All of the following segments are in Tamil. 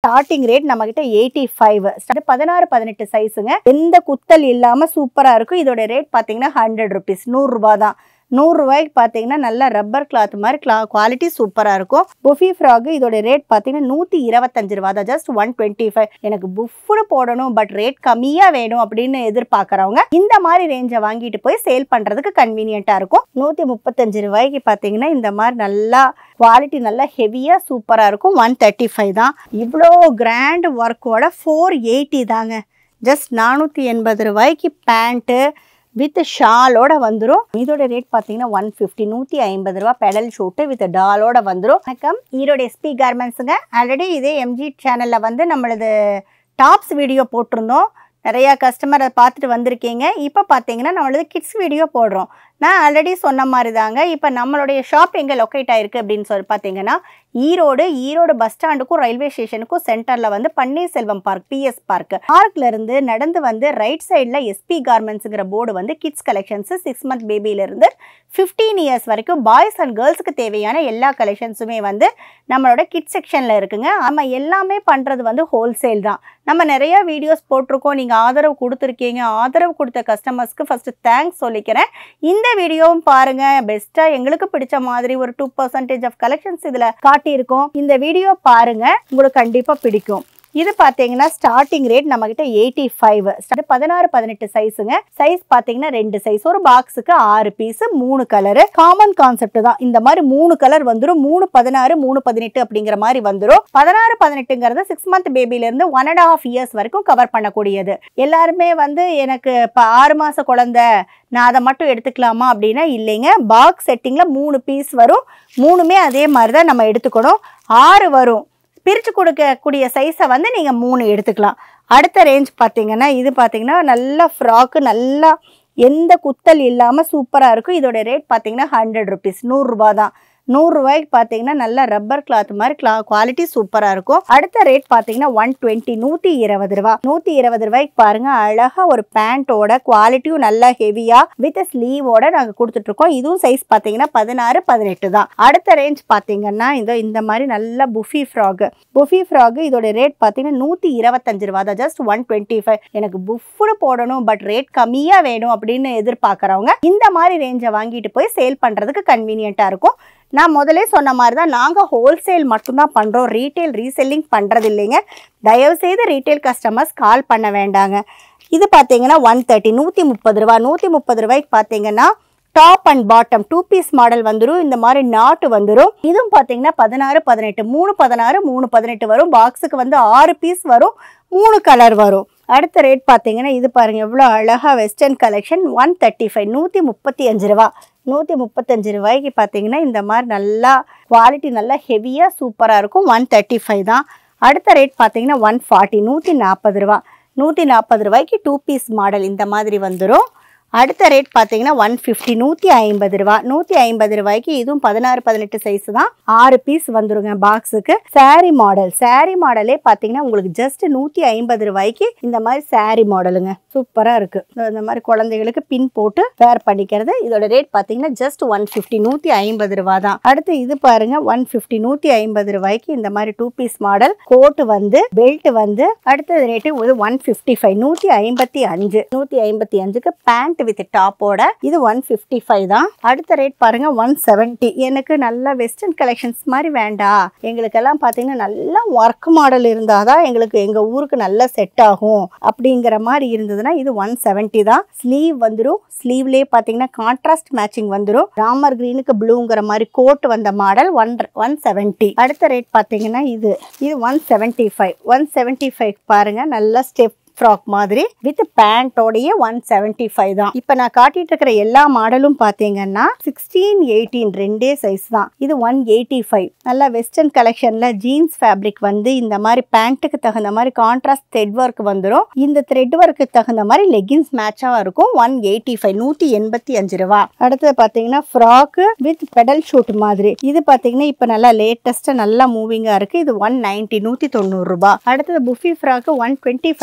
ஸ்டார்டிங் ரேட் நம்ம கிட்ட எயிட்டி ஃபைவ் பதினாறு பதினெட்டு சைஸுங்க எந்த குத்தல் இல்லாம சூப்பரா இருக்கும் இதோட ரேட் பாத்தீங்கன்னா ஹண்ட்ரட் ருபீஸ் நூறுரூபா தான் நூறுரூவாய்க்கு பார்த்தீங்கன்னா நல்ல ரப்பர் கிளாத் மாதிரி கிளா குவாலிட்டி சூப்பராக இருக்கும் புஃபி ஃப்ராக் இதோட ரேட் பார்த்தீங்கன்னா நூற்றி இருபத்தஞ்சு ரூபா தான் ஜஸ்ட் ஒன் டுவெண்ட்டி ஃபைவ் எனக்கு புஃப்னு போடணும் பட் ரேட் கம்மியாக வேணும் அப்படின்னு எதிர்பார்க்குறவங்க இந்த மாதிரி ரேஞ்சை வாங்கிட்டு போய் சேல் பண்ணுறதுக்கு கன்வீனியண்ட்டாக இருக்கும் நூற்றி முப்பத்தஞ்சு ரூபாய்க்கு பார்த்தீங்கன்னா இந்த மாதிரி நல்லா குவாலிட்டி நல்லா ஹெவியாக சூப்பராக இருக்கும் ஒன் தேர்ட்டி ஃபைவ் தான் இவ்வளோ கிராண்ட் ஒர்க்கோட ஃபோர் எயிட்டி தாங்க ஜஸ்ட் நானூற்றி எண்பது ரூபாய்க்கு பேண்ட்டு வித் ஷாலோட வந்துடும் இதோட ரேட் பார்த்தீங்கன்னா ஒன் ஃபிஃப்டி நூற்றி ஐம்பது ரூபா பெடல் ஷூட்டு வித் டாலோட வந்துடும் வணக்கம் ஈரோடு எஸ்பி கார்மெண்ட்ஸுங்க ஆல்ரெடி இதே எம்ஜி சேனலில் வந்து நம்மளது டாப்ஸ் வீடியோ போட்டிருந்தோம் நிறையா கஸ்டமர் அதை பார்த்துட்டு வந்திருக்கீங்க இப்போ பார்த்தீங்கன்னா நம்மளது கிட்ஸ் வீடியோ போடுறோம் நான் ஆல்ரெடி சொன்ன மாதிரி தாங்க இப்போ நம்மளுடைய ஷாப் எங்கே லொக்கேட் ஆயிருக்கு அப்படின்னு சொல்லி பார்த்தீங்கன்னா ஈரோடு ஈரோடு பஸ் ஸ்டாண்டுக்கும் ரயில்வே ஸ்டேஷனுக்கும் சென்டரில் வந்து பன்னீர்செல்வம் பார்க் பிஎஸ் பார்க் பார்க்ல இருந்து நடந்து வந்து ரைட் சைடில் எஸ்பி கார்மெண்ட்ஸுங்கிற போர்டு வந்து கிட்ஸ் கலெக்ஷன்ஸ் சிக்ஸ் மந்த் பேபியிலேருந்து ஃபிஃப்டீன் இயர்ஸ் வரைக்கும் பாய்ஸ் அண்ட் கேர்ள்ஸுக்கு தேவையான எல்லா கலெக்ஷன்ஸுமே வந்து நம்மளோட கிட்ஸ் செக்ஷனில் இருக்குங்க நம்ம எல்லாமே பண்ணுறது வந்து ஹோல்சேல் தான் நம்ம நிறைய வீடியோஸ் போட்டிருக்கோம் நீங்கள் ஆதரவு கொடுத்துருக்கீங்க ஆதரவு கொடுத்த கஸ்டமர்ஸ்க்கு ஃபஸ்ட்டு தேங்க்ஸ் சொல்லிக்கிறேன் இந்த வீடியோவும் பாருங்க பெஸ்ட்டாக எங்களுக்கு பிடிச்ச மாதிரி ஒரு டூ பர்சன்டேஜ் ஆஃப் கலெக்ஷன்ஸ் இதில் காட்டியிருக்கோம் இந்த வீடியோ பாருங்க உங்களுக்கு கண்டிப்பாக பிடிக்கும் இது பார்த்தீங்கன்னா ஸ்டார்டிங் ரேட் நம்ம கிட்ட எயிட்டி ஃபைவ் பதினாறு பதினெட்டு சைஸுங்க சைஸ் பார்த்தீங்கன்னா ரெண்டு சைஸ் ஒரு பாக்ஸுக்கு ஆறு பீஸ் மூணு கலரு காமன் கான்செப்ட் தான் இந்த மாதிரி மூணு கலர் வந்துடும் மூணு பதினாறு மூணு பதினெட்டு அப்படிங்கிற மாதிரி வந்துடும் பதினாறு பதினெட்டுங்கிறது சிக்ஸ் மந்த் பேபிலேருந்து ஒன் அண்ட் ஹாஃப் இயர்ஸ் வரைக்கும் கவர் பண்ணக்கூடியது எல்லாருமே வந்து எனக்கு இப்போ ஆறு மாத குழந்தை நான் அதை மட்டும் எடுத்துக்கலாமா அப்படின்னா இல்லைங்க பாக்ஸ் செட்டிங்கில் மூணு பீஸ் வரும் மூணுமே அதே மாதிரி தான் நம்ம எடுத்துக்கணும் ஆறு வரும் பிரித்து கொடுக்கக்கூடிய சைஸை வந்து நீங்கள் மூணு எடுத்துக்கலாம் அடுத்த ரேஞ்ச் பார்த்தீங்கன்னா இது பார்த்தீங்கன்னா நல்ல ஃப்ராக்கு நல்லா எந்த குத்தல் இல்லாமல் சூப்பராக இருக்கும் இதோட ரேட் பார்த்தீங்கன்னா ஹண்ட்ரட் ருபீஸ் நூறுரூபா தான் நூறுரூவாய்க்கு பார்த்தீங்கன்னா நல்ல ரப்பர் கிளாத் மாதிரி கிளா குவாலிட்டி சூப்பராக இருக்கும் அடுத்த ரேட் பார்த்தீங்கன்னா ஒன் டுவெண்ட்டி நூற்றி இருபது ரூபா நூற்றி இருபது ரூபாய்க்கு பாருங்க அழகாக ஒரு பேண்ட்டோட குவாலிட்டியும் நல்லா ஹெவியாக வித் ஸ்லீவோட நாங்கள் கொடுத்துட்ருக்கோம் இதுவும் சைஸ் பார்த்தீங்கன்னா பதினாறு பதினெட்டு தான் அடுத்த ரேஞ்ச் பார்த்தீங்கன்னா இந்த இந்த மாதிரி நல்ல புஃபி ஃப்ராக் புஃபி ஃப்ராக் இதோட ரேட் பார்த்தீங்கன்னா நூற்றி இருபத்தஞ்சு ரூபா தான் ஜஸ்ட் ஒன் டுவெண்ட்டி ஃபைவ் எனக்கு புஃப்னு போடணும் பட் ரேட் கம்மியாக வேணும் அப்படின்னு எதிர்பார்க்குறவங்க இந்த மாதிரி ரேஞ்சை வாங்கிட்டு போய் சேல் பண்ணுறதுக்கு கன்வீனியண்ட்டாக இருக்கும் நான் முதலே சொன்ன மாதிரி தான் நாங்கள் ஹோல்சேல் மட்டும்தான் பண்ணுறோம் ரீட்டைல் ரீசெல்லிங் பண்ணுறது இல்லைங்க தயவுசெய்து ரீட்டைல் கஸ்டமர்ஸ் கால் பண்ண வேண்டாங்க இது பார்த்தீங்கன்னா ஒன் தேர்ட்டி நூற்றி முப்பது ரூபா நூற்றி முப்பது ரூபாய்க்கு பார்த்தீங்கன்னா top and bottom two piece model வந்துடும் இந்த மாதிரி நாட்டு வந்துடும் இதுவும் பார்த்தீங்கன்னா பதினாறு பதினெட்டு மூணு பதினாறு மூணு பதினெட்டு வரும் பாக்ஸுக்கு வந்து ஆறு பீஸ் வரும் மூணு கலர் வரும் அடுத்த ரேட் பார்த்தீங்கன்னா இது பாருங்கள் எவ்வளோ அழகாக western collection one thirty five நூற்றி முப்பத்தி அஞ்சு ரூபா நூற்றி முப்பத்தஞ்சு ரூபாய்க்கு பார்த்தீங்கன்னா இந்த மாதிரி நல்லா குவாலிட்டி நல்லா ஹெவியாக சூப்பராக இருக்கும் ஒன் தேர்ட்டி ஃபைவ் தான் அடுத்த ரேட் பார்த்தீங்கன்னா ஒன் ஃபார்ட்டி நூற்றி நாற்பது ரூபா நூற்றி நாற்பது ரூபாய்க்கு டூ பீஸ் மாடல் இந்த மாதிரி வந்துடும் அடுத்த ரேட் பார்த்தீங்கன்னா ஒன் ஃபிஃப்டி நூற்றி ஐம்பது ரூபா நூற்றி ஐம்பது ரூபாய்க்கு இதுவும் பதினாறு பதினெட்டு சைஸ் தான் ஆறு பீஸ் வந்துருங்க பாக்ஸுக்கு saree மாடல் saree மாடலே பார்த்தீங்கன்னா உங்களுக்கு ஜஸ்ட் நூற்றி ஐம்பது ரூபாய்க்கு இந்த மாதிரி saree மாடலுங்க சூப்பராக இருக்குது இந்த மாதிரி குழந்தைகளுக்கு பின் போட்டு வேர் பண்ணிக்கிறது இதோட ரேட் பார்த்தீங்கன்னா ஜஸ்ட் ஒன் ஃபிஃப்டி நூற்றி ஐம்பது ரூபா தான் அடுத்து இது பாருங்க ஒன் ஃபிஃப்டி நூற்றி ஐம்பது ரூபாய்க்கு இந்த மாதிரி டூ பீஸ் மாடல் கோட்டு வந்து பெல்ட் வந்து அடுத்தது ரேட்டு ஒரு ஒன் ஃபிஃப்டி ஃபைவ் நூற்றி ஐம்பத்தி அஞ்சு நூற்றி ஐம்பத்தி அஞ்சுக்கு பேண்ட் வித் டாப்போட இது ஒன் ஃபிஃப்டி ஃபைவ் தான் அடுத்த ரேட் பாருங்க ஒன் செவன்ட்டி எனக்கு நல்ல வெஸ்டர்ன் கலெக்ஷன்ஸ் மாதிரி வேண்டாம் எங்களுக்கெல்லாம் பார்த்தீங்கன்னா நல்லா ஒர்க் மாடல் இருந்தால் தான் எங்களுக்கு எங்கள் ஊருக்கு நல்லா செட் ஆகும் அப்படிங்கிற மாதிரி இருந்ததுன்னா இது ஒன் செவன்ட்டி தான் ஸ்லீவ் வந்துடும் ஸ்லீவ்லேயே பார்த்தீங்கன்னா கான்ட்ராஸ்ட் மேட்சிங் வந்துடும் ராமர் கிரீனுக்கு ப்ளூங்கிற மாதிரி கோட் வந்த மாடல் ஒன் ஒன் செவன்ட்டி அடுத்த ரேட் பார்த்தீங்கன்னா இது இது one seventy five one seventy five பாருங்க நல்ல ஸ்டெப் ஃப்ராக் மாதிரி வித் பேண்டோடைய ஒன் செவன்ட்டி ஃபைவ் தான் இப்போ நான் காட்டிட்டு இருக்கிற எல்லா மாடலும் பார்த்தீங்கன்னா சிக்ஸ்டீன் எயிட்டீன் ரெண்டே சைஸ் தான் இது ஒன் எயிட்டி ஃபைவ் நல்லா வெஸ்டர்ன் கலெக்ஷனில் ஜீன்ஸ் ஃபேப்ரிக் வந்து இந்த மாதிரி பேண்ட்டுக்கு தகுந்த மாதிரி கான்ட்ராஸ்ட் த்ரெட் ஒர்க் வந்துடும் இந்த த்ரெட் ஒர்க்கு தகுந்த மாதிரி லெகின்ஸ் மேட்சாக இருக்கும் ஒன் எயிட்டி ஃபைவ் நூற்றி எண்பத்தி அஞ்சு ரூபா அடுத்தது பார்த்தீங்கன்னா ஃப்ராக்கு வித் பெடல் ஷூட் மாதிரி இது பார்த்தீங்கன்னா இப்போ நல்லா லேட்டஸ்ட்டாக நல்லா மூவிங்காக இருக்குது இது ஒன் நைன்ட்டி நூற்றி தொண்ணூறு ரூபாய் அடுத்தது புஃபி ஃப்ராக்கு ஒன் டுவெண்ட்டி ஃபைவ் பார்த்தோம்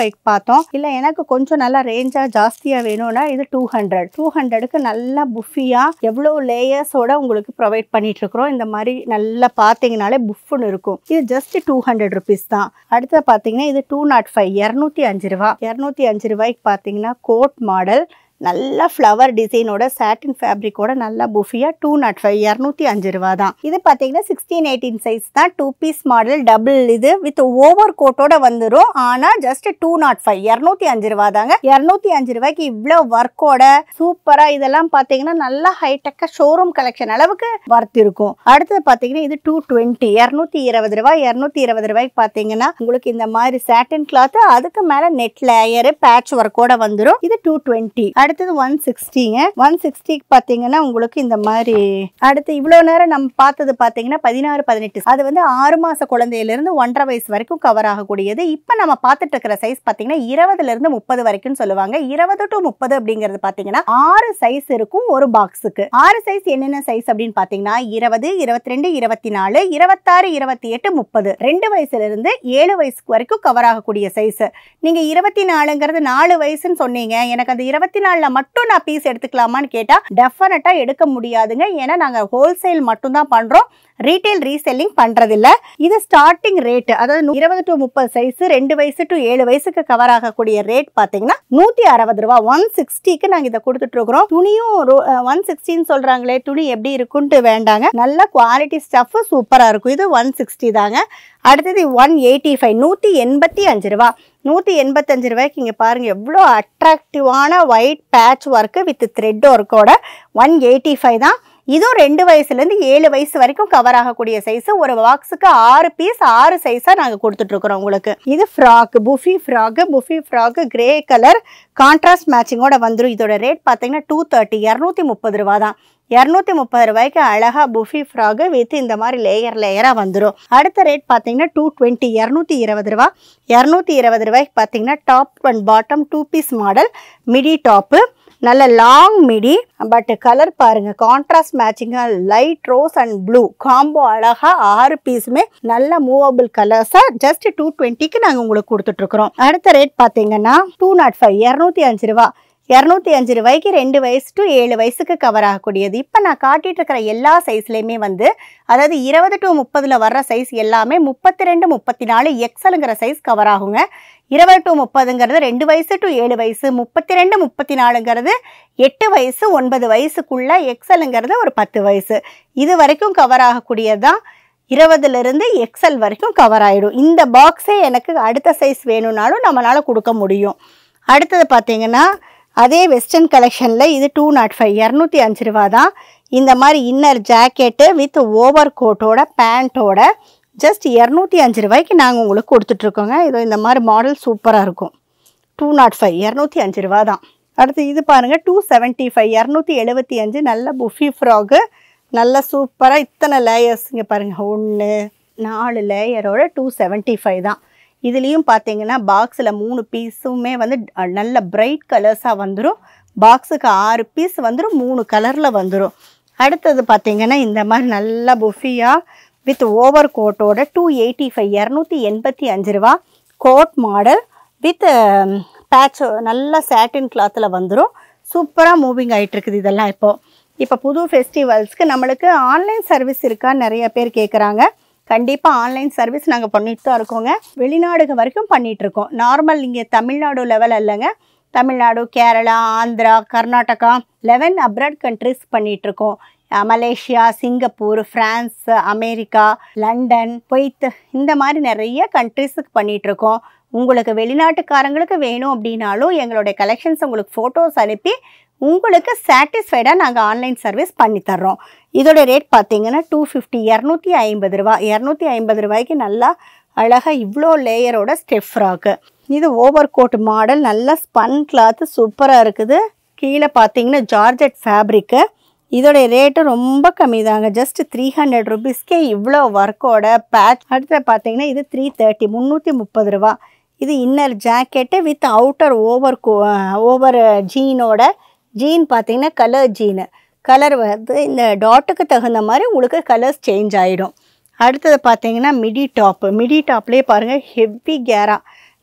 பார்த்தோம் இல்லை எனக்கு கொஞ்சம் நல்லா ரேஞ்சாக ஜாஸ்தியாக வேணும்னா இது டூ ஹண்ட்ரட் டூ ஹண்ட்ரடுக்கு நல்லா புஃபியாக எவ்வளோ லேயர்ஸோட உங்களுக்கு ப்ரொவைட் பண்ணிட்டு இருக்கிறோம் இந்த மாதிரி நல்லா பார்த்தீங்கனாலே புஃப்னு இருக்கும் இது ஜஸ்ட் டூ ஹண்ட்ரட் ருபீஸ் தான் அடுத்து பார்த்தீங்கன்னா இது டூ நாட் ஃபைவ் இரநூத்தி அஞ்சு ரூபா இரநூத்தி அஞ்சு ரூபாய்க்கு பார்த்தீங்கன்னா கோட் மாடல் நல்ல ஃப்ளவர் டிசைனோட சாட்டின் ஃபேப்ரிக்கோட நல்லா புஃபியா டூ நாட் ஃபைவ் இரநூத்தி அஞ்சு ரூபா தான் இது பார்த்தீங்கன்னா சிக்ஸ்டீன் எயிட்டீன் சைஸ் தான் டூ பீஸ் மாடல் டபுள் இது வித் ஓவர் கோட்டோட வந்துடும் ஆனால் ஜஸ்ட் டூ நாட் ஃபைவ் இரநூத்தி அஞ்சு ரூபா தாங்க இரநூத்தி அஞ்சு ரூபாய்க்கு இவ்வளோ ஒர்க்கோட சூப்பராக இதெல்லாம் பார்த்தீங்கன்னா நல்லா ஹைடெக்காக ஷோரூம் கலெக்ஷன் அளவுக்கு ஒர்த் இருக்கும் அடுத்தது பார்த்தீங்கன்னா இது டூ டுவெண்ட்டி இரநூத்தி இருபது ரூபாய் இரநூத்தி இருபது ரூபாய்க்கு பார்த்தீங்கன்னா உங்களுக்கு இந்த மாதிரி சாட்டின் கிளாத் அதுக்கு மேலே நெட் லேயரு பேட்ச் ஒர்க்கோட வந்துடும் இது டூ டுவெண்ட்டி அடுத்தது ஒன் சிக்ஸ்டிங்க ஒன் சிக்ஸ்டிக்கு பார்த்தீங்கன்னா உங்களுக்கு இந்த மாதிரி அடுத்து இவ்வளோ நேரம் நம்ம பார்த்தது பார்த்தீங்கன்னா பதினாறு பதினெட்டு அது வந்து ஆறு மாத குழந்தையிலேருந்து ஒன்றரை வயசு வரைக்கும் கவர் ஆகக்கூடியது இப்போ நம்ம பார்த்துட்டு இருக்கிற சைஸ் பார்த்தீங்கன்னா இருபதுலேருந்து முப்பது வரைக்கும் சொல்லுவாங்க இருபது டு முப்பது அப்படிங்கிறது பார்த்தீங்கன்னா ஆறு சைஸ் இருக்கும் ஒரு பாக்ஸுக்கு ஆறு சைஸ் என்னென்ன சைஸ் அப்படின்னு பார்த்தீங்கன்னா இருபது இருபத்தி ரெண்டு இருபத்தி நாலு இருபத்தாறு இருபத்தி எட்டு முப்பது ரெண்டு வயசுல இருந்து ஏழு வயசுக்கு வரைக்கும் கவர் ஆகக்கூடிய சைஸ் நீங்க இருபத்தி நாலுங்கிறது நாலு வயசுன்னு சொன்னீங்க எனக்கு அந்த இருபத்தி நாலுல மட்டும் நான் பீஸ் எடுத்துக்கலாமான்னு கேட்டா டெஃபினட்டா எடுக்க முடியாதுங்க ஏன்னா நாங்க ஹோல்சேல் மட்டும் தான் பண்றோம் ரீட்டைல் ரீசெல்லிங் பண்றதில்ல இது ஸ்டார்டிங் ரேட் அதாவது இருபது டு முப்பது சைஸ் ரெண்டு வயசு டு ஏழு வயசுக்கு கவர் ஆகக்கூடிய ரேட் பாத்தீங்கன்னா நூத்தி அறுபது ரூபா ஒன் சிக்ஸ்டிக்கு நாங்க இதை கொடுத்துட்டு இருக்கிறோம் துணியும் ஒன் சிக்ஸ்டின்னு சொல்றாங்களே துணி எப்படி இருக்குன்ட்டு வேண்டாங்க நல்ல குவாலிட்டி ஸ்டஃப் சூப்பரா இருக்கும் இது ஒன் சிக்ஸ்டி தாங்க அடுத்தது ஒன் எயிட்டி ஃபைவ் நூற்றி எண்பத்தி அஞ்சு ரூபா நூற்றி எண்பத்தஞ்சு ரூபாய்க்கு இங்கே பாருங்கள் எவ்வளோ அட்ராக்டிவான white patch work with thread ஒர்க்கோட ஒன் எயிட்டி ஃபைவ் தான் இதுவும் ரெண்டு வயசுலேருந்து ஏழு வயசு வரைக்கும் கவர் ஆகக்கூடிய சைஸ் ஒரு பாக்ஸுக்கு ஆறு பீஸ் ஆறு சைஸாக நாங்கள் கொடுத்துட்ருக்குறோம் உங்களுக்கு இது frock puffy frock puffy frock grey colour contrast மேட்சிங்கோட வந்துடும் இதோட ரேட் பார்த்தீங்கன்னா டூ தேர்ட்டி இரநூத்தி முப்பது ரூபா தான் இரநூத்தி முப்பது ரூபாய்க்கு அழகா புஃபி ஃப்ராகு வித் இந்த மாதிரி லேயர் லேயராக வந்துடும் அடுத்த ரேட் பார்த்தீங்கன்னா டூ டுவெண்ட்டி இரநூத்தி இருபது ரூபா இரநூத்தி இருபது ரூபாய்க்கு பார்த்தீங்கன்னா top and bottom two piece model midi top நல்ல லாங் மிடி பட் கலர் பாருங்க கான்ட்ராஸ்ட் மேட்சிங்காக light rose and blue combo அழகா ஆறு பீஸுமே நல்ல மூவபிள் கலர்ஸாக ஜஸ்ட் டூ டுவெண்ட்டிக்கு நாங்கள் உங்களுக்கு கொடுத்துட்ருக்குறோம் அடுத்த ரேட் பார்த்தீங்கன்னா டூ நாட் ஃபைவ் இரநூத்தி அஞ்சு ரூபா இரநூத்தி அஞ்சு ரூபாய்க்கு ரெண்டு வயசு டு ஏழு வயசுக்கு கவர் ஆகக்கூடியது இப்போ நான் காட்டிட்டு இருக்கிற எல்லா சைஸ்லையுமே வந்து அதாவது இருபது டு முப்பதில் வர்ற சைஸ் எல்லாமே முப்பத்தி ரெண்டு முப்பத்தி நாலு எக்ஸலுங்கிற சைஸ் கவர் ஆகுங்க இருபது டு முப்பதுங்கிறது ரெண்டு வயசு டு ஏழு வயசு முப்பத்தி ரெண்டு முப்பத்தி நாலுங்கிறது எட்டு வயசு ஒன்பது வயசுக்குள்ள எக்ஸலுங்கிறது ஒரு பத்து வயசு இது வரைக்கும் கவர் ஆகக்கூடியது தான் இருபதுலேருந்து எக்ஸல் வரைக்கும் கவர் ஆகிடும் இந்த பாக்ஸே எனக்கு அடுத்த சைஸ் வேணும்னாலும் நம்மளால் கொடுக்க முடியும் அடுத்தது பார்த்தீங்கன்னா அதே வெஸ்டர்ன் கலெக்ஷனில் இது டூ நாட் ஃபைவ் இரநூத்தி அஞ்சு ரூபா தான் இந்த மாதிரி இன்னர் ஜாக்கெட்டு வித் ஓவர் கோட்டோட பேண்ட்டோட ஜஸ்ட் இரநூத்தி அஞ்சு ரூபாய்க்கு நாங்கள் உங்களுக்கு கொடுத்துட்ருக்கோங்க இது இந்த மாதிரி மாடல் சூப்பராக இருக்கும் டூ நாட் ஃபைவ் இரநூத்தி அஞ்சு ரூபா தான் அடுத்து இது பாருங்கள் டூ செவன்ட்டி ஃபைவ் இரநூத்தி எழுபத்தி அஞ்சு நல்ல புஃபி ஃப்ராகு நல்ல சூப்பராக இத்தனை லேயர்ஸ் இங்கே பாருங்கள் ஒன்று நாலு லேயரோட டூ செவன்ட்டி ஃபைவ் தான் இதுலேயும் பார்த்தீங்கன்னா பாக்ஸில் மூணு பீஸுமே வந்து அஹ், நல்ல பிரைட் கலர்ஸாக வந்துடும் பாக்ஸுக்கு ஆறு பீஸ் வந்துடும் மூணு கலரில் வந்துடும் அடுத்தது பார்த்தீங்கன்னா இந்த மாதிரி நல்ல புஃபியாக வித் ஓவர் கோட்டோட டூ எயிட்டி ஃபைவ் இரநூத்தி எண்பத்தி அஞ்சு ரூபா கோட் மாடல் வித் பேட்ச் நல்ல சாட்டின் கிளாத்தில் வந்துடும் சூப்பராக மூவிங் ஆகிட்டு இருக்குது இதெல்லாம் இப்போது இப்போ புது ஃபெஸ்டிவல்ஸ்க்கு நம்மளுக்கு ஆன்லைன் சர்வீஸ் இருக்கான்னு நிறைய பேர் கேட்குறாங்க கண்டிப்பாக ஆன்லைன் சர்வீஸ் நாங்கள் பண்ணிட்டு தான் இருக்கோங்க வெளிநாடுக வரைக்கும் பண்ணிட்டு இருக்கோம் நார்மல் இங்கே தமிழ்நாடு லெவல் இல்லைங்க Tamil Nadu Kerala Andhra Karnataka level abroad countries பண்ணிட்டு இருக்கோம் uh Malaysia Singapore France America London Kuwait இந்த மாதிரி நிறைய கண்ட்ரிஸுக்கு பண்ணிட்டு இருக்கோம் உங்களுக்கு வெளிநாட்டுக்காரங்களுக்கு வேணும் அப்படின்னாலும் எங்களுடைய கலெக்ஷன்ஸ் உங்களுக்கு ஃபோட்டோஸ் அனுப்பி உங்களுக்கு சாட்டிஸ்ஃபைடாக நாங்கள் ஆன்லைன் சர்வீஸ் பண்ணி தர்றோம் இதோட ரேட் பார்த்தீங்கன்னா டூ ஃபிஃப்டி இரநூத்தி ஐம்பது ரூபா இரநூத்தி ஐம்பது ரூபாய்க்கு நல்லா அழகாக இவ்வளோ லேயரோட ஸ்டெப் ஃப்ராக்கு இது ஓவர் கோட் மாடல் நல்ல ஸ்பன் கிளாத்து சூப்பராக இருக்குது கீழே பார்த்தீங்கன்னா ஜார்ஜெட் ஃபேப்ரிக்கு இதோட ரேட்டு ரொம்ப கம்மி தாங்க ஜஸ்ட் த்ரீ ஹண்ட்ரட் ருபீஸ்க்கே இவ்வளோ ஒர்க்கோட பேட்ச் அடுத்து பார்த்தீங்கன்னா இது த்ரீ தேர்ட்டி முந்நூற்றி முப்பது ரூபா இது inner jacket with outer over over ஜீனோட ஜீன் பார்த்தீங்கன்னா கலர் ஜீனு கலர் வந்து இந்த டாட்டுக்கு தகுந்த மாதிரி உங்களுக்கு கலர்ஸ் சேஞ்ச் ஆகிடும் அடுத்தது பார்த்தீங்கன்னா மிடி டாப்பு மிடி டாப்லேயே பாருங்கள் ஹெவி கேரா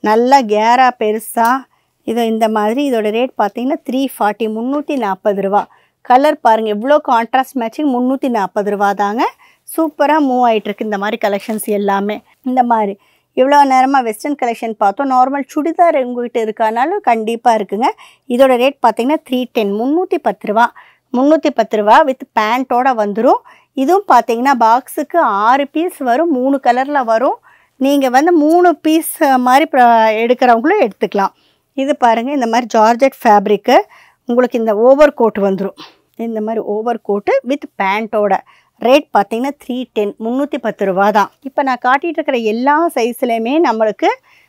நல்லா கேரா பெருசாக இது இந்த மாதிரி இதோட ரேட் பார்த்தீங்கன்னா த்ரீ ஃபார்ட்டி முந்நூற்றி நாற்பது ரூபா கலர் பாருங்கள் எவ்வளோ கான்ட்ராஸ்ட் மேட்சிங் முந்நூற்றி நாற்பது ரூபா தாங்க சூப்பராக மூவ் ஆகிட்டுருக்கு இந்த மாதிரி கலெக்ஷன்ஸ் எல்லாமே இந்த மாதிரி இவ்வளோ நேரமாக வெஸ்டர்ன் கலெக்ஷன் பார்த்தோம் நார்மல் சுடிதார் உங்ககிட்ட இருக்கனாலும் கண்டிப்பாக இருக்குங்க இதோட ரேட் பார்த்தீங்கன்னா த்ரீ டென் முந்நூற்றி பத்து ரூபா முந்நூற்றி பத்து ரூபா வித் பேண்ட்டோட வந்துடும் இதுவும் பார்த்தீங்கன்னா பாக்ஸுக்கு ஆறு பீஸ் வரும் மூணு கலரில் வரும் நீங்கள் வந்து மூணு பீஸ் மாதிரி ப்ர- எடுக்கிறவங்களும் எடுத்துக்கலாம் இது பாருங்கள் இந்த மாதிரி ஜார்ஜெட் ஃபேப்ரிக்கு உங்களுக்கு இந்த ஓவர் கோட் வந்துடும் இந்த மாதிரி ஓவர் கோட்டு வித் பேண்ட்டோட ரேட் பார்த்தீங்கன்னா த்ரீ டென் முந்நூற்றி பத்து ரூபா தான் இப்போ நான் காட்டிகிட்டு இருக்கிற எல்லா சைஸ்லையுமே நம்மளுக்கு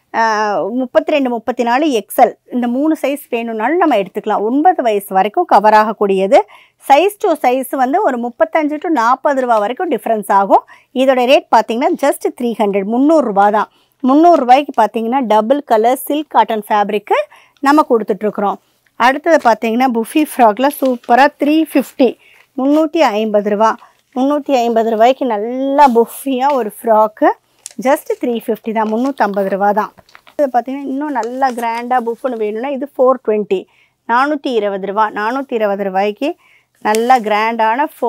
முப்பத்தி ரெண்டு முப்பத்தி நாலு எக்ஸல் இந்த மூணு சைஸ் வேணும்னாலும் நம்ம எடுத்துக்கலாம் ஒன்பது வயசு வரைக்கும் கவர் ஆகக்கூடியது சைஸ் டு சைஸ் வந்து ஒரு முப்பத்தஞ்சு டு நாற்பது ரூபா வரைக்கும் டிஃப்ரென்ஸ் ஆகும் இதோட ரேட் பார்த்தீங்கன்னா ஜஸ்ட் த்ரீ ஹண்ட்ரட் முந்நூறுரூபா தான் முந்நூறுரூபாய்க்கு பார்த்தீங்கன்னா double colour silk cotton fabric நம்ம கொடுத்துட்ருக்குறோம் அடுத்தது பார்த்தீங்கன்னா புஃபி ஃப்ராக்ல சூப்பராக த்ரீ ஃபிஃப்டி முந்நூற்றி ஐம்பது ரூபா முந்நூற்றி ஐம்பது ரூபாய்க்கு நல்லா புஃபியாக ஒரு ஃப்ராக்கு ஜஸ்ட் த்ரீ ஃபிஃப்டி தான் முந்நூற்றம்பது ரூபா தான் இது பார்த்தீங்கன்னா இன்னும் நல்லா கிராண்டாக புஃப்னு வேணும்னா இது ஃபோர் டுவெண்ட்டி நானூற்றி இருபது ரூபா நானூற்றி இருபது ரூபாய்க்கு நல்லா கிராண்டான ஃபோ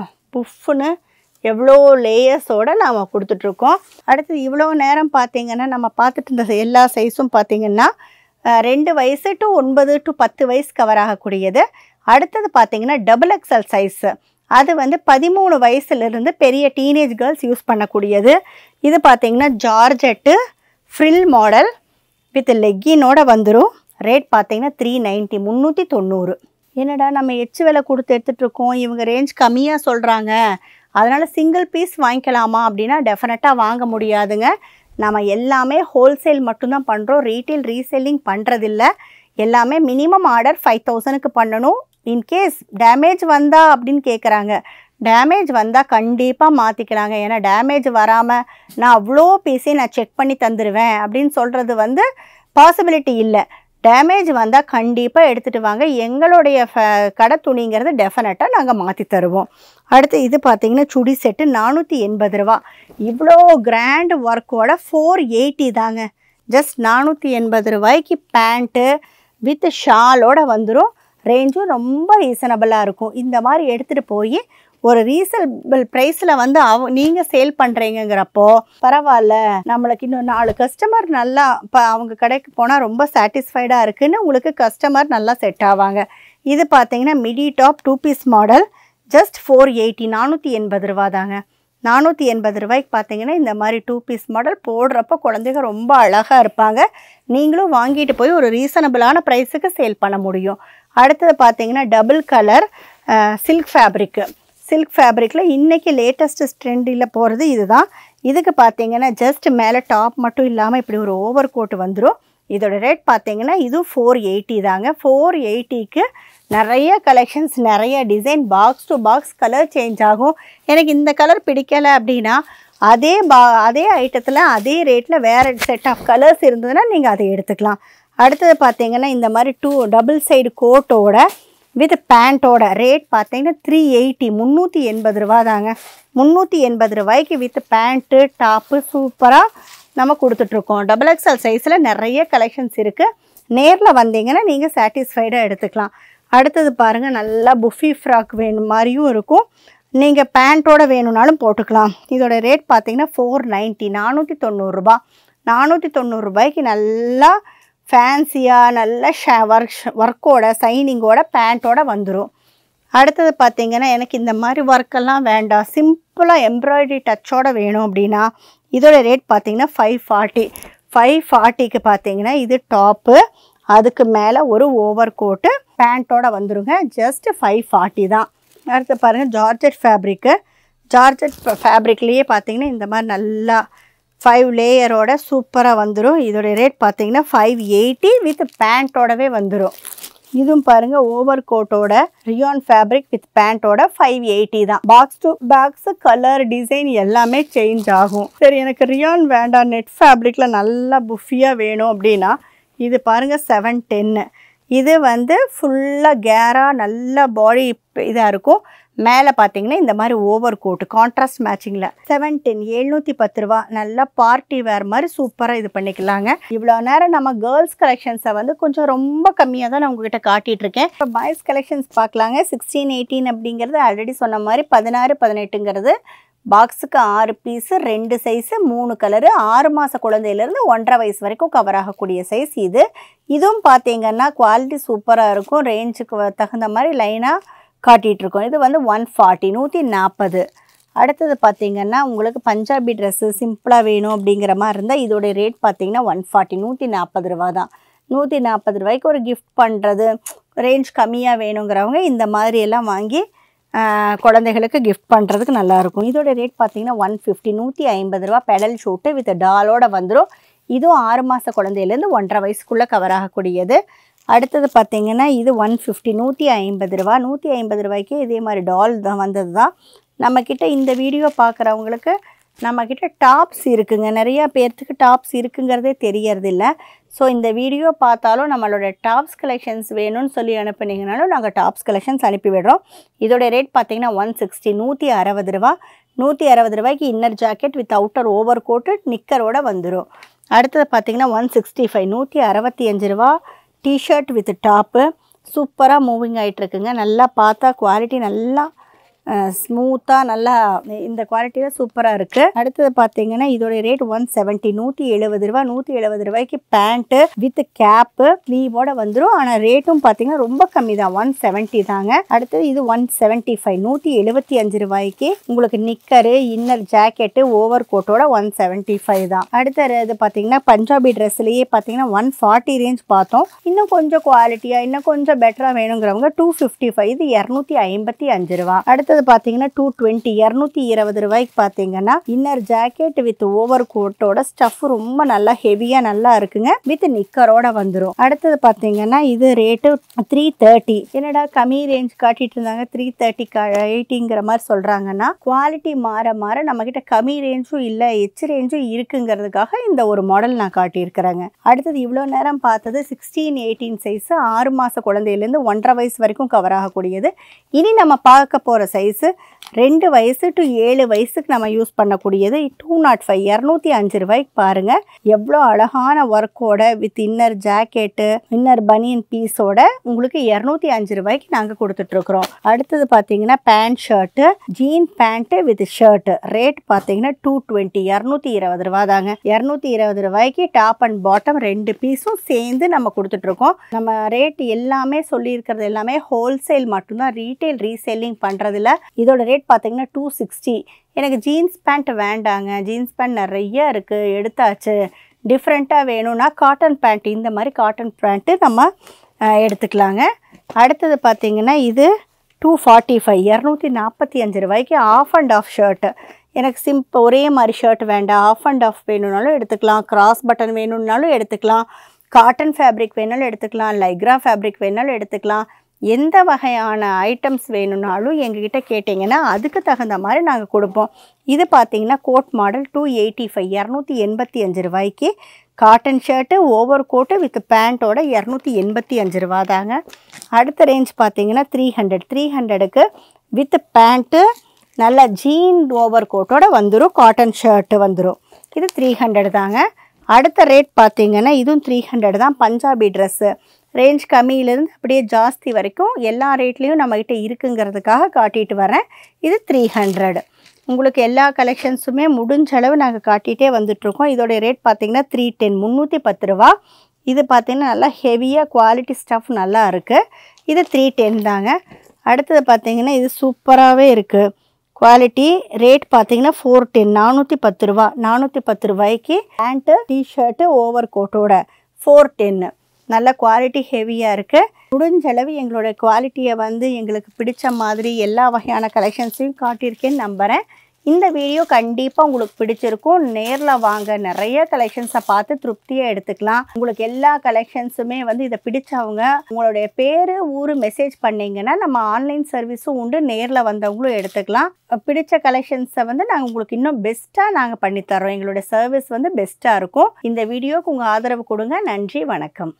புஃப்னு எவ்வளோ லேயர்ஸோடு நாம் கொடுத்துட்ருக்கோம் அடுத்து இவ்வளோ நேரம் பார்த்தீங்கன்னா நம்ம பார்த்துட்டு இருந்த எல்லா சைஸும் பார்த்தீங்கன்னா அஹ், ரெண்டு வயசு டு ஒன்பது டு பத்து வயசு கவர் ஆகக்கூடியது அடுத்தது பார்த்தீங்கன்னா டபுள் எக்ஸல் சைஸு அது வந்து பதிமூணு வயசுலேருந்து பெரிய டீனேஜ் கேர்ள்ஸ் யூஸ் பண்ணக்கூடியது இது பார்த்தீங்கன்னா ஜார்ஜெட்டு ஃப்ரில் மாடல் வித் லெக்கினோட வந்துடும் ரேட் பார்த்தீங்கன்னா த்ரீ நைன்ட்டி முந்நூற்றி தொண்ணூறு என்னடா நம்ம எச்சு விலை கொடுத்து எடுத்துட்டு இருக்கோம் இவங்க ரேஞ்ச் கம்மியாக சொல்கிறாங்க அதனால் சிங்கிள் பீஸ் வாங்கிக்கலாமா அப்படின்னா டெஃபினட்டாக வாங்க முடியாதுங்க நம்ம எல்லாமே ஹோல்சேல் மட்டும்தான் பண்ணுறோம் ரீட்டெயில் ரீசெல்லிங் பண்ணுறதில்ல எல்லாமே மினிமம் ஆர்டர் ஃபைவ் தௌசண்ட்க்கு பண்ணணும் இன்கேஸ் டேமேஜ் வந்தா அப்படின்னு கேட்குறாங்க டேமேஜ் வந்தால் கண்டிப்பாக மாற்றிக்கலாங்க ஏன்னா டேமேஜ் வராமல் நான் அவ்வளோ பீஸையும் நான் செக் பண்ணி தந்துடுவேன் அப்படின்னு சொல்கிறது வந்து பாசிபிலிட்டி இல்லை டேமேஜ் வந்தால் கண்டிப்பாக எடுத்துகிட்டு வாங்க எங்களுடைய ஃப கடை துணிங்கிறது டெஃபினட்டாக நாங்கள் மாற்றி தருவோம் அடுத்து இது பார்த்தீங்கன்னா சுடி செட்டு நானூற்றி எண்பது ரூபா இவ்வளோ கிராண்ட் ஒர்க்கோட ஃபோர் எயிட்டி தாங்க ஜஸ்ட் நானூற்றி எண்பது ரூபாய்க்கு பேண்ட்டு வித் ஷாலோட வந்துடும் ரேஞ்சும் ரொம்ப ரீசனபிளாக இருக்கும் இந்த மாதிரி எடுத்துகிட்டு போய் ஒரு ரீசனபிள் ப்ரைஸில் வந்து அவ நீங்கள் சேல் பண்ணுறீங்கிறப்போ பரவாயில்ல நம்மளுக்கு இன்னும் நாலு கஸ்டமர் நல்லா இப்போ அவங்க கடைக்கு போனால் ரொம்ப சாட்டிஸ்ஃபைடாக இருக்குன்னு உங்களுக்கு கஸ்டமர் நல்லா செட் ஆவாங்க இது பார்த்தீங்கன்னா midi top two piece model just four eighty நானூற்றி எண்பது ரூபா தாங்க நானூற்றி எண்பது ரூபாய்க்கு பார்த்தீங்கன்னா இந்த மாதிரி டூ பீஸ் மாடல் போடுறப்போ குழந்தைங்க ரொம்ப அழகாக இருப்பாங்க நீங்களும் வாங்கிட்டு போய் ஒரு ரீசனபிளான ப்ரைஸுக்கு சேல் பண்ண முடியும் அடுத்தது பார்த்தீங்கன்னா double colour silk fabric silk ஃபேப்ரிக்கில் இன்றைக்கி லேட்டஸ்ட் ட்ரெண்டில் போகிறது இதுதான் இதுக்கு பார்த்தீங்கன்னா ஜஸ்ட் மேலே டாப் மட்டும் இல்லாமல் இப்படி ஒரு ஓவர் கோட் வந்துடும் இதோட ரேட் பார்த்தீங்கன்னா இதுவும் ஃபோர் எயிட்டி தாங்க ஃபோர் எயிட்டிக்கு நிறைய கலெக்ஷன்ஸ் நிறைய design box to box colour change ஆகும் எனக்கு இந்த கலர் பிடிக்கலை அப்படின்னா அதே பா அதே ஐட்டத்தில் அதே ரேட்டில் வேறு செட் ஆஃப் கலர்ஸ் இருந்ததுன்னா நீங்கள் அதை எடுத்துக்கலாம் அடுத்தது பார்த்தீங்கன்னா இந்த மாதிரி டூ டபுள் சைடு கோட்டோட வித் பேண்ட்டோட ரேட் பார்த்தீங்கன்னா த்ரீ எயிட்டி முந்நூற்றி எண்பது ரூபா தாங்க முந்நூற்றி எண்பது ரூபாய்க்கு வித் பேண்ட்டு டாப்பு சூப்பராக நம்ம கொடுத்துட்ருக்கோம் டபுள் எக்ஸ்எல் சைஸில் நிறைய கலெக்ஷன்ஸ் இருக்குது நேரில் வந்தீங்கன்னா நீங்கள் சாட்டிஸ்ஃபைடாக எடுத்துக்கலாம் அடுத்தது பாருங்கள் நல்லா புஃபி ஃப்ராக் வேணும் மாதிரியும் இருக்கும் நீங்கள் பேண்ட்டோட வேணும்னாலும் போட்டுக்கலாம் இதோட ரேட் பார்த்தீங்கன்னா ஃபோர் நைன்ட்டி நானூற்றி தொண்ணூறுரூபா நானூற்றி தொண்ணூறுரூபாய்க்கு நல்லா ஃபேன்சியாக நல்ல ஷ ஒர்க் ஒர்க்கோட சைனிங்கோட பேண்ட்டோட வந்துடும் அடுத்தது பார்த்தீங்கன்னா எனக்கு இந்த மாதிரி ஒர்க்கெல்லாம் வேண்டாம் சிம்பிளாக எம்ப்ராய்டரி டச்சோட வேணும் அப்படின்னா இதோட ரேட் பார்த்தீங்கன்னா ஃபைவ் ஃபார்ட்டி ஃபைவ் ஃபார்ட்டிக்கு பார்த்தீங்கன்னா இது டாப்பு அதுக்கு மேலே ஒரு ஓவர் கோட்டு பேண்ட்டோட வந்துருங்க ஜஸ்ட் ஃபைவ் ஃபார்ட்டி தான் அடுத்து பாருங்கள் ஜார்ஜெட் ஃபேப்ரிக்கு ஜார்ஜெட் ஃபேப்ரிக்லேயே பார்த்தீங்கன்னா இந்த மாதிரி நல்லா ஃபைவ் லேயரோட சூப்பராக வந்துடும் இதோடைய ரேட் பார்த்தீங்கன்னா ஃபைவ் எயிட்டி வித் பேண்ட்டோடவே வந்துடும் இதுவும் பாருங்கள் ஓவர் கோட்டோட ரியான் ஃபேப்ரிக் வித் பேண்ட்டோட ஃபைவ் எயிட்டி தான் box to box colour design எல்லாமே சேஞ்ச் ஆகும் சரி எனக்கு ரியான் வேண்டாம் நெட் ஃபேப்ரிக்கில் நல்லா புஃபியாக வேணும் அப்படின்னா இது பாருங்கள் செவன் டென்னு இது வந்து ஃபுல்லாக கேராக நல்ல பாடி இதாக இருக்கும் மேலே பார்த்தீங்கன்னா இந்த மாதிரி ஓவர் கோட் கான்ட்ராஸ்ட் மேட்சிங்கில் செவன் டென் எழுநூற்றி பத்து ரூபா நல்லா பார்ட்டி வேர் மாதிரி சூப்பராக இது பண்ணிக்கலாங்க இவ்வளோ நேரம் நம்ம கேர்ள்ஸ் கலெக்ஷன்ஸை வந்து கொஞ்சம் ரொம்ப கம்மியாக தான் நான் உங்ககிட்ட காட்டிட்டு இருக்கேன் இப்போ பாய்ஸ் கலெக்ஷன்ஸ் பார்க்கலாங்க சிக்ஸ்டீன் எயிட்டீன் அப்படிங்கிறது ஆல்ரெடி சொன்ன மாதிரி பதினாறு பதினெட்டுங்கிறது பாக்ஸுக்கு ஆறு பீஸு ரெண்டு சைஸு மூணு கலரு ஆறு மாத குழந்தையிலேருந்து ஒன்றரை வயசு வரைக்கும் கவர் ஆகக்கூடிய சைஸ் இது இதுவும் பார்த்தீங்கன்னா குவாலிட்டி சூப்பராக இருக்கும் ரேஞ்சுக்கு தகுந்த மாதிரி லைனாக காட்டிகிட்ருக்கோம் இது வந்து ஒன் ஃபார்ட்டி நூற்றி நாற்பது அடுத்தது பார்த்தீங்கன்னா உங்களுக்கு பஞ்சாபி ட்ரெஸ்ஸு சிம்பிளாக வேணும் அப்படிங்கிற மாதிரி இருந்தால் இதோடைய ரேட் பார்த்தீங்கன்னா ஒன் ஃபார்ட்டி நூற்றி நாற்பது ரூபா தான் நூற்றி நாற்பது ரூபாய்க்கு ஒரு கிஃப்ட் பண்ணுறது ரேஞ்ச் கம்மியாக வேணுங்கிறவங்க இந்த மாதிரி எல்லாம் வாங்கி ஆஹ், குழந்தைகளுக்கு கிஃப்ட் பண்ணுறதுக்கு நல்லாயிருக்கும் இதோட ரேட் பார்த்தீங்கன்னா ஒன் ஃபிஃப்டி நூற்றி ஐம்பது ரூபா பெடல் ஷூட்டு வித் டாலோட வந்துடும் இதுவும் ஆறு மாத குழந்தையிலேருந்து ஒன்றரை வயசுக்குள்ளே கவர் ஆகக்கூடியது அடுத்தது பார்த்தீங்கன்னா இது ஒன் ஃபிஃப்டி நூற்றி ஐம்பது ரூபா நூற்றி ஐம்பது ரூபாய்க்கு இதே மாதிரி டால் தான் வந்தது தான் நம்மக்கிட்ட இந்த வீடியோ பார்க்குறவங்களுக்கு நம்மக்கிட்ட டாப்ஸ் இருக்குங்க நிறையா பேர்த்துக்கு டாப்ஸ் இருக்குங்கிறதே தெரியறதில்ல ஸோ இந்த வீடியோ பார்த்தாலும் நம்மளோட டாப்ஸ் கலெக்ஷன்ஸ் வேணும்னு சொல்லி அனுப்புனீங்கனாலும் நாங்கள் டாப்ஸ் கலெக்ஷன்ஸ் அனுப்பி விடுறோம் இதோட ரேட் பார்த்தீங்கன்னா ஒன் சிக்ஸ்டி நூற்றி அறுபது ரூபா நூற்றி அறுபது ரூபாய்க்கு inner jacket with outer over coat நிக்கரோட வந்துடும் அடுத்தது பார்த்தீங்கன்னா ஒன் சிக்ஸ்டி ஃபைவ் நூற்றி அறுபத்தி அஞ்சு ரூபா டிஷர்ட் வித் டாப்பு சூப்பராக மூவிங் ஆகிட்டுருக்குங்க நல்லா பார்த்தா குவாலிட்டி நல்லா ஸ்மூத்தாக நல்லா இந்த குவாலிட்டியில் சூப்பராக இருக்குது அடுத்தது பார்த்தீங்கன்னா இதோட ரேட் ஒன் செவன்ட்டி நூற்றி எழுபது ரூபா நூற்றி எழுபது ரூபாய்க்கு பேண்ட்டு வித் கேப்பு ஸ்லீவோட வந்துடும் ஆனால் ரேட்டும் பார்த்தீங்கன்னா ரொம்ப கம்மி தான் ஒன் செவன்ட்டி தாங்க அடுத்தது இது ஒன் செவன்ட்டி ஃபைவ் நூற்றி எழுபத்தி அஞ்சு ரூபாய்க்கு உங்களுக்கு நிக்கரு இன்னர் ஜாக்கெட்டு ஓவர் கோட்டோட ஒன் செவன்ட்டி ஃபைவ் தான் அடுத்தது இது பார்த்தீங்கன்னா பஞ்சாபி ட்ரெஸ்லேயே பார்த்தீங்கன்னா ஒன் ஃபார்ட்டி ரேஞ்ச் பார்த்தோம் இன்னும் கொஞ்சம் குவாலிட்டியாக இன்னும் கொஞ்சம் பெட்டராக வேணுங்கிறவங்க டூ ஃபிஃப்டி ஃபைவ் இது இரநூத்தி ஐம்பத்தி அஞ்சு ரூபா அடுத்தது பார்த்தீங்கன்னா டூ டுவெண்ட்டி இரநூத்தி இருபது ரூபாய்க்கு பார்த்தீங்கன்னா இன்னர் ஜாக்கெட் வித் ஓவர் கோட்டோட ஸ்டஃப் ரொம்ப நல்லா ஹெவியாக நல்லா இருக்குங்க வித் நிக்கரோட வந்துடும் அடுத்தது பார்த்தீங்கன்னா இது ரேட்டு த்ரீ தேர்ட்டி என்னடா கம்மி ரேஞ்ச் காட்டிட்டு இருந்தாங்க த்ரீ தேர்ட்டி எயிட்டிங்கிற மாதிரி சொல்கிறாங்கன்னா குவாலிட்டி மாற மாற நம்மக்கிட்ட கம்மி ரேஞ்சும் இல்லை எச் ரேஞ்சும் இருக்குங்கிறதுக்காக இந்த ஒரு மாடல் நான் காட்டியிருக்கிறேங்க அடுத்தது இவ்வளோ நேரம் பார்த்தது சிக்ஸ்டீன் எயிட்டீன் சைஸு ஆறு மாத குழந்தையிலேருந்து ஒன்றரை வயசு வரைக்கும் கவர் ஆகக்கூடியது இனி நம்ம பார்க்க போகிற சைஸு ரெண்டு வயசு டு ஏழு வயசுக்கு நம்ம யூஸ் பண்ணக்கூடியது டூ நாட் ஃபைவ் இரநூத்தி அஞ்சு ரூபாய்க்கு பாருங்கள் எவ்வளோ அழகான ஒர்க்கோட வித் இன்னர் ஜாக்கெட்டு இன்னர் பனியன் பீஸோட உங்களுக்கு இரநூத்தி அஞ்சு ரூபாய்க்கு நாங்கள் கொடுத்துட்ருக்குறோம் அடுத்தது பார்த்தீங்கன்னா pant shirt jean pant with shirt rate பார்த்தீங்கன்னா டூ டுவெண்ட்டி இரநூத்தி இருபது ரூபா தாங்க இரநூத்தி இருபது ரூபாய்க்கு டாப் அண்ட் பாட்டம் ரெண்டு பீஸும் சேர்ந்து நம்ம கொடுத்துட்ருக்கோம் நம்ம ரேட் எல்லாமே சொல்லியிருக்கிறது எல்லாமே ஹோல்சேல் மட்டும்தான் ரீட்டைல் ரீசேலிங் பண்ணுறதில்ல இதோட ரேட் பார்த்தீங்கன்னா டூ சிக்ஸ்டி எனக்கு ஜீன்ஸ் பேண்ட் வேண்டாங்க ஜீன்ஸ் பேண்ட் நிறைய இருக்குது எடுத்தாச்சு டிஃப்ரெண்ட்டாக வேணும்னா காட்டன் பேண்ட் இந்த மாதிரி காட்டன் பேண்ட்டு நம்ம அஹ், எடுத்துக்கலாங்க அடுத்தது பார்த்தீங்கன்னா இது டூ ஃபார்ட்டி ஃபைவ் இரநூத்தி நாற்பத்தி அஞ்சு ரூபாய்க்கு ஆஃப் அண்ட் ஆஃப் ஷர்ட்டு எனக்கு சிம்பிள் ஒரே மாதிரி ஷர்ட் வேண்டாம் ஆஃப் அண்ட் ஆஃப் வேணும்னாலும் எடுத்துக்கலாம் கிராஸ் பட்டன் வேணும்னாலும் எடுத்துக்கலாம் காட்டன் ஃபேப்ரிக் வேணாலும் எடுத்துக்கலாம் லைக்ரா ஃபேப்ரிக் வேணாலும் எடுத்துக்கலாம் எந்த வகையான ஐட்டம்ஸ் வேணும்னாலும் எங்ககிட்ட கேட்டிங்கன்னா அதுக்கு தகுந்த மாதிரி நாங்கள் கொடுப்போம் இது பார்த்தீங்கன்னா coat model two eighty five இரநூத்தி எண்பத்தி அஞ்சு ரூபாய்க்கு cotton shirt over coat with பேண்ட்டோட இரநூத்தி எண்பத்தி அஞ்சு ரூபா தாங்க அடுத்த ரேஞ்ச் பார்த்தீங்கன்னா த்ரீ ஹண்ட்ரட் த்ரீ ஹண்ட்ரடுக்கு வித் பேண்ட்டு நல்ல ஜீன் ஓவர் கோட்டோட வந்துடும் காட்டன் ஷர்ட்டு வந்துடும் இது த்ரீ ஹண்ட்ரட் தாங்க அடுத்த ரேட் பார்த்தீங்கன்னா இதுவும் த்ரீ ஹண்ட்ரட் தான் பஞ்சாபி ட்ரெஸ்ஸு ரேஞ்ச் கம்மியிலேருந்து அப்படியே ஜாஸ்தி வரைக்கும் எல்லா ரேட்லேயும் நம்மக்கிட்ட இருக்குங்கிறதுக்காக காட்டிட்டு வரேன் இது த்ரீ ஹண்ட்ரட் உங்களுக்கு எல்லா கலெக்ஷன்ஸுமே முடிஞ்ச அளவு நாங்கள் காட்டிகிட்டே வந்துட்ருக்கோம் இதோட ரேட் பார்த்தீங்கன்னா த்ரீ டென் முந்நூற்றி பத்து ரூபா இது பார்த்தீங்கன்னா நல்லா ஹெவியாக குவாலிட்டி ஸ்டஃப் நல்லா இருக்குது இது த்ரீ டென் தாங்க அடுத்தது பார்த்தீங்கன்னா இது சூப்பராகவே இருக்குது குவாலிட்டி ரேட் பார்த்தீங்கன்னா ஃபோர் டென் நானூற்றி பத்து ரூபா நானூற்றி பத்து ரூபாய்க்கு பேண்ட்டு டிஷர்ட்டு ஓவர் கோட்டோட ஃபோர் டென்னு நல்ல குவாலிட்டி ஹெவியாக இருக்குது முடிஞ்ச அளவு எங்களோட குவாலிட்டியை வந்து எங்களுக்கு பிடிச்ச மாதிரி எல்லா வகையான கலெக்ஷன்ஸையும் காட்டியிருக்கேன்னு நம்புகிறேன் இந்த வீடியோ கண்டிப்பாக உங்களுக்கு பிடிச்சிருக்கும் நேரில் வாங்க நிறைய கலெக்ஷன்ஸை பார்த்து திருப்தியாக எடுத்துக்கலாம் உங்களுக்கு எல்லா கலெக்ஷன்ஸுமே வந்து இதை பிடிச்சவங்க உங்களுடைய பேர் ஊர் மெசேஜ் பண்ணீங்கன்னா நம்ம ஆன்லைன் சர்வீஸும் உண்டு நேரில் வந்தவங்களும் எடுத்துக்கலாம் பிடிச்ச கலெக்ஷன்ஸை வந்து நாங்கள் உங்களுக்கு இன்னும் பெஸ்ட்டாக நாங்கள் பண்ணித்தரோம் எங்களுடைய சர்வீஸ் வந்து பெஸ்ட்டாக இருக்கும் இந்த வீடியோக்கு உங்கள் ஆதரவு கொடுங்க நன்றி வணக்கம்